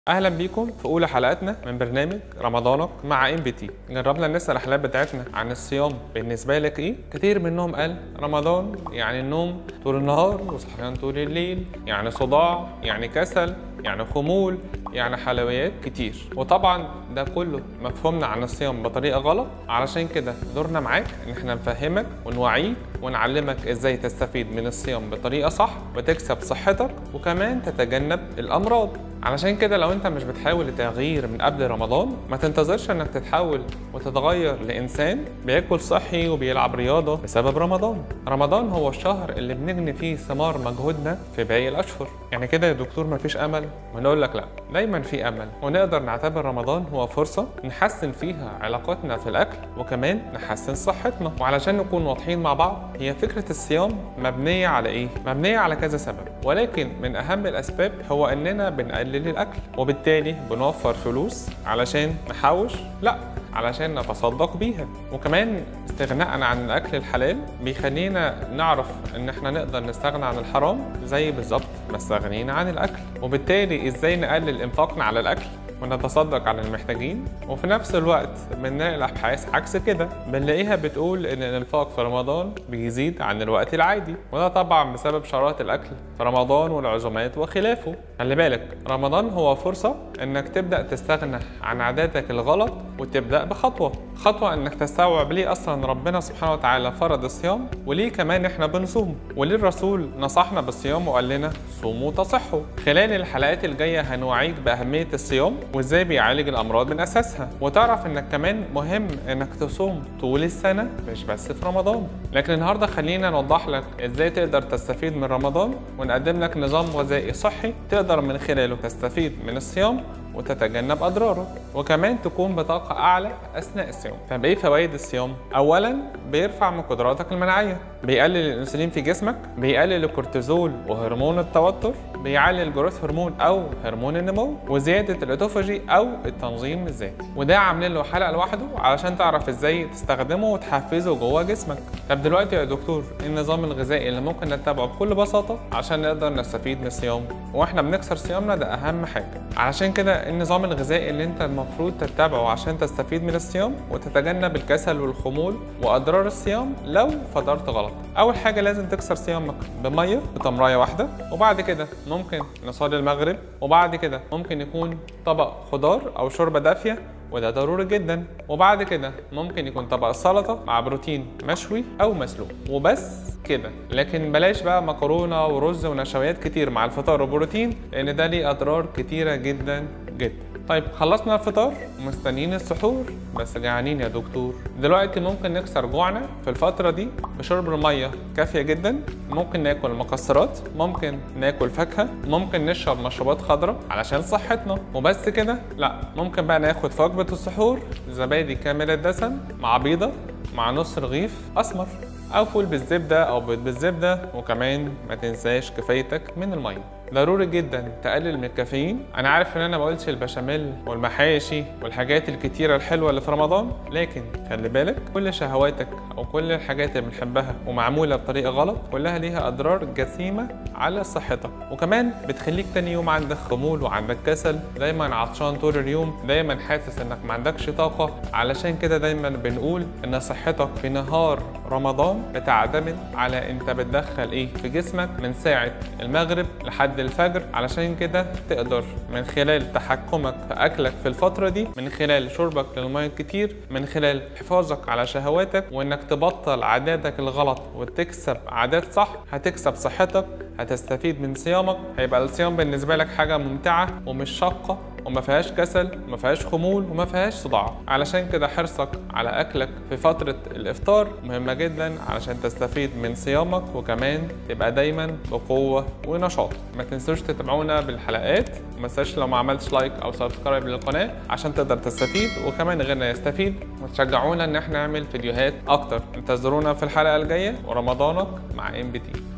اهلا بيكم في اولى حلقاتنا من برنامج رمضانك مع ام بي تي جربنا نسال الحلقات بتاعتنا عن الصيام بالنسبه لك ايه كتير منهم قال رمضان يعني النوم طول النهار وصحيان طول الليل يعني صداع يعني كسل يعني خمول يعني حلويات كتير وطبعا ده كله مفهومنا عن الصيام بطريقه غلط علشان كده دورنا معاك ان احنا نفهمك ونوعيك ونعلمك ازاي تستفيد من الصيام بطريقه صح وتكسب صحتك وكمان تتجنب الامراض علشان كده لو انت مش بتحاول التغيير من قبل رمضان ما تنتظرش انك تتحول وتتغير لانسان بياكل صحي وبيلعب رياضه بسبب رمضان رمضان هو الشهر اللي بنجني فيه ثمار مجهودنا في باقي الاشهر يعني كده يا دكتور مفيش امل ونقول لك لا دايما في امل ونقدر نعتبر رمضان هو فرصه نحسن فيها علاقاتنا في الاكل وكمان نحسن صحتنا وعلشان نكون واضحين مع بعض هي فكره الصيام مبنيه على ايه مبنيه على كذا سبب ولكن من اهم الاسباب هو اننا بنقلل الاكل وبالتالي بنوفر فلوس علشان نحوش لا علشان نتصدق بيها وكمان استغناء عن الاكل الحلال بيخلينا نعرف ان احنا نقدر نستغنى عن الحرام زي بالظبط ما استغنينا عن الاكل وبالتالي ازاي نقلل انفاقنا على الاكل ونتصدق على المحتاجين وفي نفس الوقت بنلاقي الابحاث عكس كده بنلاقيها بتقول ان الانفاق في رمضان بيزيد عن الوقت العادي وده طبعا بسبب شرايط الاكل في رمضان والعزومات وخلافه خلي بالك رمضان هو فرصه انك تبدا تستغنى عن عاداتك الغلط وتبدا بخطوه خطوه انك تستوعب ليه اصلا ربنا سبحانه وتعالى فرض الصيام وليه كمان احنا بنصوم وليه الرسول نصحنا بالصيام وقال لنا صوموا تصحوا خلال الحلقات الجايه هنوعيك باهميه الصيام وازاي بيعالج الامراض من اساسها وتعرف انك كمان مهم انك تصوم طول السنه مش بس في رمضان لكن النهارده خلينا نوضح لك ازاي تقدر تستفيد من رمضان ونقدم لك نظام غذائي صحي تقدر من خلاله تستفيد من الصيام وتتجنب اضراره وكمان تكون بطاقه اعلى اثناء الصيام طب ايه فوائد الصيام اولا بيرفع من قدراتك المناعيه بيقلل الانسولين في جسمك بيقلل الكورتيزول وهرمون التوتر بيعلي جروث هرمون او هرمون النمو وزياده الاوتوفاجي او التنظيم الذاتي وده عاملين له حلقه لوحده علشان تعرف ازاي تستخدمه وتحفزه جوه جسمك طب دلوقتي يا دكتور ايه النظام الغذائي اللي ممكن نتبعه بكل بساطه عشان نقدر نستفيد من الصيام واحنا بنكسر صيامنا ده اهم حاجه علشان كده النظام الغذائي اللي انت المفروض تتبعه عشان تستفيد من الصيام وتتجنب الكسل والخمول واضرار الصيام لو فطرت غلط اول حاجه لازم تكسر صيامك بميه بتمرايه واحده وبعد كده ممكن نصلي المغرب وبعد كده ممكن يكون طبق خضار او شوربه دافيه وده ضروري جدا وبعد كده ممكن يكون طبق السلطه مع بروتين مشوي او مسلوق وبس كده لكن بلاش بقى مكرونه ورز ونشويات كتير مع الفطار وبروتين لان ده ليه اضرار كتيره جدا جدا طيب خلصنا الفطار ومستنيين السحور بس جعانين يا دكتور دلوقتي ممكن نكسر جوعنا في الفترة دي بشرب المية كافية جدا ممكن ناكل مكسرات ممكن ناكل فاكهة ممكن نشرب مشروبات خضراء علشان صحتنا وبس كده لا ممكن بقى ناخد في وجبة السحور زبادي كامل الدسم مع بيضة مع نص رغيف اسمر او فول بالزبده او بيض بالزبده وكمان ما تنساش كفايتك من الميه ضروري جدا تقلل من الكافيين انا عارف ان انا ما قلتش البشاميل والمحاشي والحاجات الكتيره الحلوه اللي في رمضان لكن خلي بالك كل شهواتك او كل الحاجات اللي بنحبها ومعموله بطريقه غلط كلها ليها اضرار جسيمه على صحتك وكمان بتخليك تاني يوم عندك خمول وعندك كسل دايما عطشان طول اليوم دايما حاسس انك ما عندكش طاقه علشان كده دايما بنقول ان صحتك في نهار رمضان بتعتمد على انت بتدخل ايه في جسمك من ساعه المغرب لحد الفجر علشان كده تقدر من خلال تحكمك في اكلك في الفتره دي من خلال شربك للميه كتير من خلال حفاظك على شهواتك وانك تبطل عاداتك الغلط وتكسب عادات صح هتكسب صحتك هتستفيد من صيامك هيبقى الصيام بالنسبه لك حاجه ممتعه ومش شاقه وما فيهاش كسل وما فيهاش خمول وما فيهاش صداع علشان كده حرصك على اكلك في فتره الافطار مهمه جدا علشان تستفيد من صيامك وكمان تبقى دايما بقوه ونشاط ما تنسوش تتابعونا بالحلقات وما تنساش لو ما عملتش لايك او سبسكرايب للقناه عشان تقدر تستفيد وكمان غيرنا يستفيد وتشجعونا ان احنا نعمل فيديوهات اكتر انتظرونا في الحلقه الجايه ورمضانك مع ام بي تي